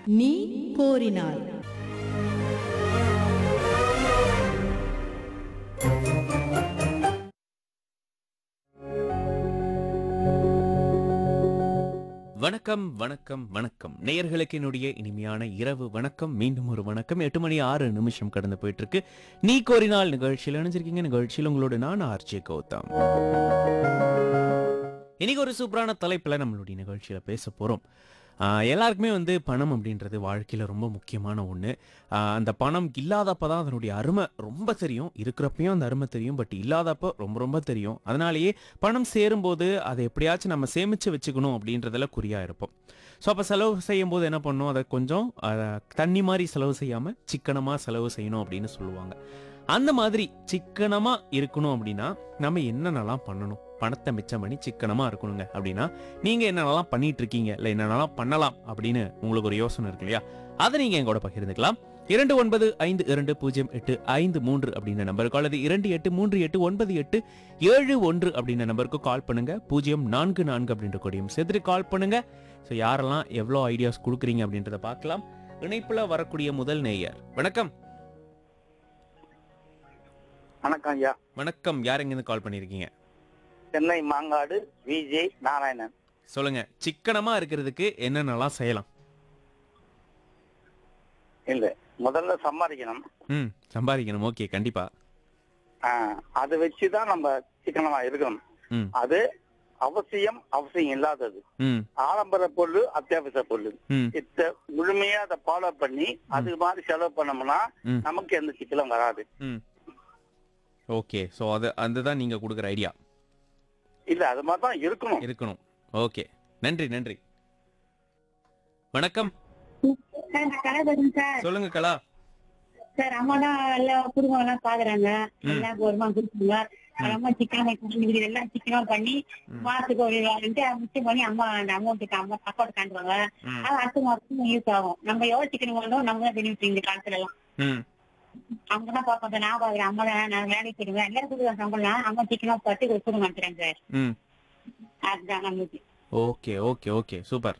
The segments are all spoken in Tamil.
நீ கோரினாய் வணக்கம் வணக்கம் வணக்கம் நேயர்களுக்கு என்னுடைய இனிமையான இரவு வணக்கம் மீண்டும் ஒரு வணக்கம் எட்டு மணி ஆறு நிமிஷம் கடந்து போயிட்டு இருக்கு நீ கோரினால் நிகழ்ச்சியில் இணைஞ்சிருக்கீங்க நிகழ்ச்சியில் உங்களோட நான் ஆர்ஜே கௌதம் இன்னைக்கு ஒரு சூப்பரான தலைப்பில் நம்மளுடைய நிகழ்ச்சியில பேச போறோம் ஆஹ் எல்லாருக்குமே வந்து பணம் அப்படின்றது வாழ்க்கையில் ரொம்ப முக்கியமான ஒன்று அந்த பணம் இல்லாதப்ப தான் அதனுடைய அருமை ரொம்ப தெரியும் இருக்கிறப்பையும் அந்த அருமை தெரியும் பட் இல்லாதப்போ ரொம்ப ரொம்ப தெரியும் அதனாலேயே பணம் சேரும்போது அதை எப்படியாச்சும் நம்ம சேமித்து வச்சுக்கணும் அப்படின்றதுல குறியா இருப்போம் ஸோ அப்போ செலவு செய்யும் போது என்ன பண்ணணும் அதை கொஞ்சம் அஹ், தண்ணி மாதிரி செலவு செய்யாமல் சிக்கனமாக செலவு செய்யணும் அப்படின்னு சொல்லுவாங்க அந்த மாதிரி சிக்கனமாக இருக்கணும் அப்படின்னா நம்ம என்னென்னலாம் பண்ணணும் பணத்தை மிச்சம் பண்ணி சிக்கனமாக இருக்கணுங்க அப்படின்னா நீங்கள் என்னென்னலாம் பண்ணிட்டு இருக்கீங்க இல்லை என்னென்னலாம் பண்ணலாம் அப்படின்னு உங்களுக்கு ஒரு யோசனை இருக்கு இல்லையா அதை நீங்கள் எங்கூட பகிர்ந்துக்கலாம் இரண்டு ஒன்பது ஐந்து இரண்டு பூஜ்ஜியம் எட்டு ஐந்து மூன்று அப்படின்ற நம்பருக்கு அல்லது இரண்டு எட்டு மூன்று எட்டு ஒன்பது எட்டு ஏழு ஒன்று அப்படின்ற நம்பருக்கு கால் பண்ணுங்க பூஜ்ஜியம் நான்கு நான்கு அப்படின்ற கொடியும் சேர்த்துட்டு கால் பண்ணுங்க ஸோ யாரெல்லாம் எவ்வளோ ஐடியாஸ் கொடுக்குறீங்க அப்படின்றத பார்க்கலாம் இணைப்புல வரக்கூடிய முதல் நேயர் வணக்கம் வணக்கம் ஐயா வணக்கம் யார் எங்கேருந்து கால் பண்ணியிருக்கீங்க சென்னை மாங்காடு விஜய் நாராயணன் சொல்லுங்க சிக்கனமா இருக்கிறதுக்கு என்னென்னலாம் செய்யலாம் இல்ல முதல்ல சம்பாதிக்கணும் ம் சம்பாதிக்கணும் ஓகே கண்டிப்பா ஆஹ், அதை வச்சுதான் நம்ம சிக்கனமா இருக்கணும் ம். அது அவசியம் அவசியம் இல்லாதது ம் ஆடம்பர பொருள் அத்தியாவசிய பொருள் ம் இத்த முழுமையா அதை ஃபாலோ பண்ணி அது மாதிரி செலவு பண்ணோம்னா ம். நமக்கு எந்த சிக்கலும் வராது ம் ஓகே ஸோ அது அதுதான் நீங்க கொடுக்குற ஐடியா இல்ல அது மாதிரி தான் இருக்கணும் இருக்கணும் ஓகே நன்றி நன்றி வணக்கம் சார் நான் கலாபதி சார் சொல்லுங்க கலா சார் அம்மா தான் எல்லாம் குடும்பம் எல்லாம் பாக்குறாங்க ம். எல்லாம் கௌரவமா கொடுக்குங்க அம்மா சிக்கன் வைக்கிறது எல்லாம் சிக்கனா பண்ணி ம். மாசத்துக்கு ஒரு ரெண்டு மிச்சம் பண்ணி அம்மா அந்த அமௌண்ட்டுக்கு அம்மா அக்கௌண்ட் காட்டுவாங்க ம். அது அடுத்த மாசத்துக்கு யூஸ் ஆகும் நம்ம எவ்வளவு சிக்கன் வாங்கணும் நம்ம தான் தெரியும் இந்த காலத்துல எல்லாம் ம் அவங்க தான் பாப்பாங்க நான் பாக்குறேன் அம்மா தான் நான் வேலைக்கு போயிடுவேன் எல்லாரும் கொடுக்குற சம்பளம் அம்மா சிக்கனா பத்து கொடுக்க மாட்டேறேன் சார் ம் அதுதான் நம்மளுக்கு ஓகே ஓகே ஓகே சூப்பர்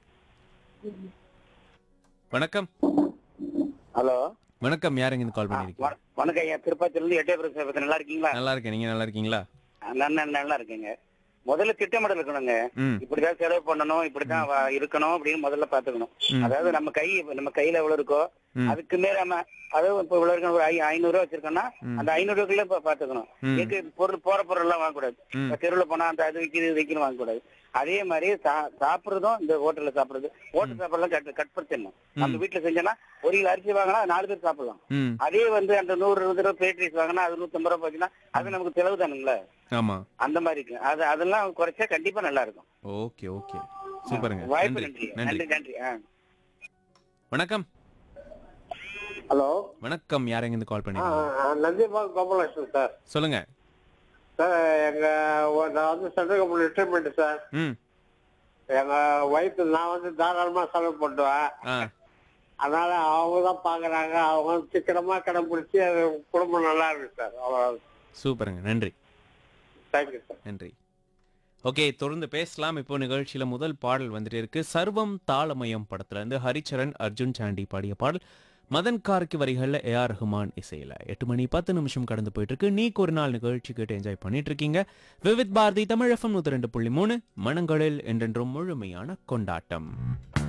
வணக்கம் ஹலோ வணக்கம் யார் எங்கேருந்து கால் பண்ணியிருக்கீங்க வணக்கம் ஐயா திருப்பதில இருந்து எட்டயபுரம் சேவத்தை நல்லா இருக்கீங்களா நல்லா இருக்கேன் நீங்க நல்லா இருக்கீங்களா நல்லா நல்லா இருக்குங்க முதல்ல திட்டமிடல் இருக்கணுங்க ம் இப்படிதான் செலவு பண்ணணும் இப்படிதான் வ- இருக்கணும் அப்படின்னு முதல்ல பாத்துக்கணும் ம். அதாவது நம்ம கை நம்ம கையில எவ்வளவு இருக்கோ ம். அதுக்கு மேல நம்ம அதாவது இப்ப இவ்வளவு இருக்கு ஒரு ஐ- ஐநூறு ரூபா வச்சிருக்கோம்னா ம். அந்த ஐநூறு ரூபாய்க்குள்ள இப்ப பாத்துக்கணும் ம். எங்க பொருள் போற பொருள் எல்லாம் வாங்கக்கூடாது ம். இப்ப தெருவுல போனா அந்த அது விக்கிறது இது விக்கிறது வாங்கக்கூடாது அதே மாதிரி சா- சாப்பிடுறதும் இந்த ஹோட்டல்ல சாப்பிடுறது ஹோட்டல் சாப்பிடலாம் கட் கட் பண்ணிடணும் நம்ம வீட்டுல செஞ்சோம்னா ஒரு கிலோ அரிசி வாங்கினா நாலு பேர் சாப்பிடலாம் ம் அதே வந்து அந்த நூறு இருபது ரூபா பிளேட் ரைஸ் வாங்கினா அது நூத்தம்பது ரூபா போச்சுன்னா அது நமக்கு செலவு தானுங்களே ஆமா அந்த மாதிரி இருக்கு அது அதெல்லாம் குறைச்சா கண்டிப்பா நல்லா இருக்கும் ஓகே ஓகே சூப்பருங்க வாய்ப்பு நன்றி நன்றி நன்றி நன்றி நன்றி ஆ வணக்கம் ஹலோ வணக்கம் யார் எங்கேருந்து கால் பண்ணிருக்கீங்க நந்திமா கோபாலகிருஷ்ணன் சார் சொல்லுங்க சார் எங்க ஒ- நான் வந்து சென்ட்ரல் கம்பெனி ரிட்டைர்மெண்ட் சார் ம் எங்க ஒய்ஃப் நான் வந்து தாராளமா செலவு பண்ணுவேன் ஆ அதனால அவங்க தான் பாக்குறாங்க அவங்க வந்து சிக்கனமா கடைபிடிச்சு அது குடும்பம் நல்லா இருக்கு சார் அவ்வளோ சூப்பருங்க நன்றி தேங்க்யூ சார் நன்றி ஓகே தொடர்ந்து பேசலாம் இப்போ நிகழ்ச்சியில முதல் பாடல் வந்துட்டு இருக்கு சர்வம் தாளமயம் படத்துல இருந்து ஹரிச்சரன் அர்ஜுன் சாண்டி பாடிய பாடல் மதன் கார்க்கு வரிகள்ல ஏ ஆர் ரஹ்மான் இசையில எட்டு மணி பத்து நிமிஷம் கடந்து போயிட்டு இருக்கு நீ ஒரு நாள் நிகழ்ச்சி கேட்டு என்ஜாய் பண்ணிட்டு இருக்கீங்க விவித் பாரதி தமிழ் எஃப்எம் நூத்தி ரெண்டு புள்ளி மூணு மனங்களில் என்றென்றும் முழுமையான கொண்டாட்டம்